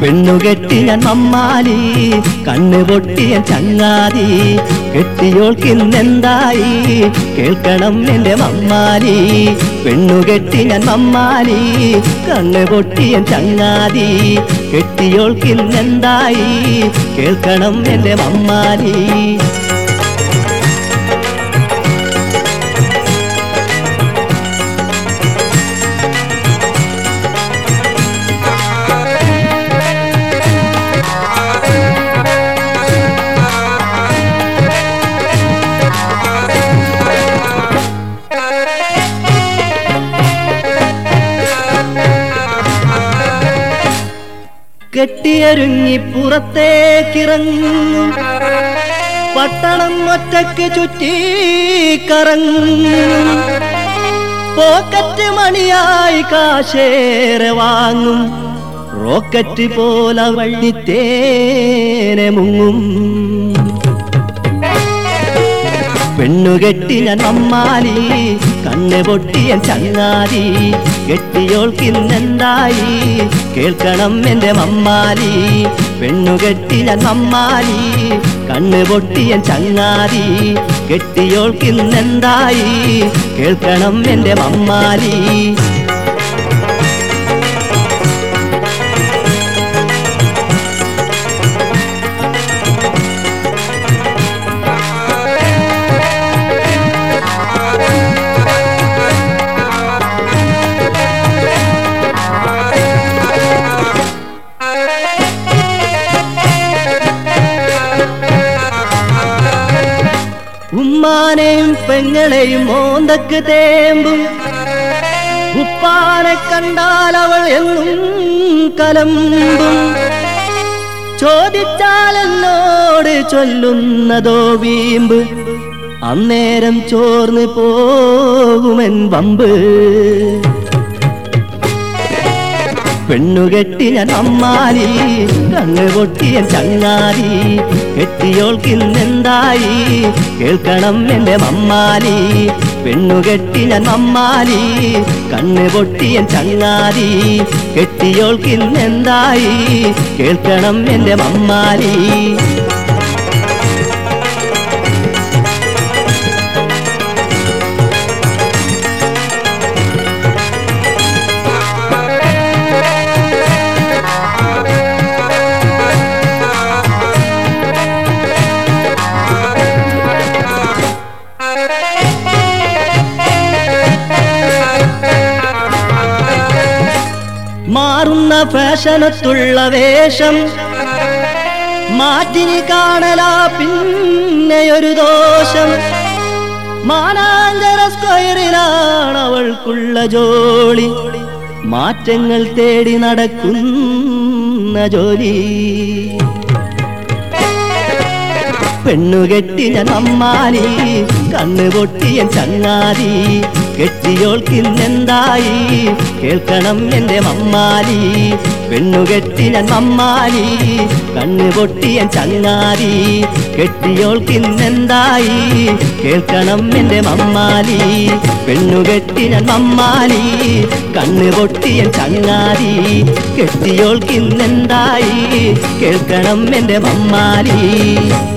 പെണ്ണുകെട്ടി ഞാൻ മമ്മാലി കണ്ണ് പൊട്ടിയ ചങ്ങാതി കെട്ടിയോൾക്കിന്നെന്തായി കേൾക്കണം എന്റെ മമ്മാലി പെണ്ണുകെട്ടി ഞാൻ മമ്മാലി കണ്ണ് പൊട്ടിയ ചങ്ങാതി കെട്ടിയോൾക്കിന്നെന്തായി കേൾക്കണം എന്റെ മമ്മാലി കെട്ടിയരുങ്ങി പുറത്തേക്കിറങ്ങും പട്ടണം ഒറ്റയ്ക്ക് ചുറ്റി കറങ്ങും പോക്കറ്റ് മണിയായി കാശേറെ വാങ്ങും റോക്കറ്റ് പോലെ വള്ളിത്തേനെ മുങ്ങും പെണ്ണുകെട്ടി ഞാൻ അമ്മാലി കണ്ണ് പൊട്ടിയ ചങ്ങാതി കെട്ടിയോൾക്കിന്നെന്തായി കേൾക്കണം എന്റെ മമ്മാലി പെണ്ണുകെട്ടി ഞാൻ അമ്മാലി കണ്ണ് പൊട്ടിയ ചങ്ങാതി കെട്ടിയോൾക്കിന്നെന്തായി കേൾക്കണം എന്റെ മമ്മാലി ഉമ്മാനെയും പെങ്ങളെയും മോന്തക്ക് തേമ്പും ഉപ്പാനെ കണ്ടാൽ അവൾ എന്നും കലമ്പും ചോദിച്ചാൽ എന്നോട് ചൊല്ലുന്നതോ വീമ്പ് അന്നേരം ചോർന്ന് പോകുമെൻ വമ്പ് പെണ്ണുകെട്ടി ഞാൻ അമ്മാലി കണ്ണ് പൊട്ടിയ ചങ്ങാതി കെട്ടിയോൾക്കിന്നെന്തായി കേൾക്കണം എന്റെ മമ്മാലി പെണ്ണുകെട്ടി ഞാൻ അമ്മാലി കണ്ണ് പൊട്ടിയ ചങ്ങാതി കെട്ടിയോൾക്കിന്നെന്തായി കേൾക്കണം എന്റെ മമ്മാലി മാറുന്ന ഫാഷനത്തുള്ള വേഷം മാറ്റിനി കാണലാ പിന്നെയൊരു ദോഷം മാനാഞ്ചര സ്ക്വയറിലാണ് അവൾക്കുള്ള ജോളി മാറ്റങ്ങൾ തേടി നടക്കുന്ന ജോലി പെണ്ണുകെട്ടി ഞാൻ അമ്മാലി കണ്ണ് പൊട്ടിയ ചങ്ങാതി കെട്ടിയോൾക്കിന്നെന്തായി കേൾക്കണം എന്റെ മമ്മാലി പെണ്ണുകെട്ടി ഞാൻ മമ്മാലി കണ്ണ് പൊട്ടിയ ചങ്ങാതി കെട്ടിയോൾക്കിന്നെന്തായി കേൾക്കണം എന്റെ മമ്മാലി പെണ്ണുകെട്ടി ഞാൻ മമ്മാലി കണ്ണ് പൊട്ടിയ ചങ്ങാതി കെട്ടിയോൾക്കിന്നെന്തായി കേൾക്കണം എന്റെ മമ്മാലി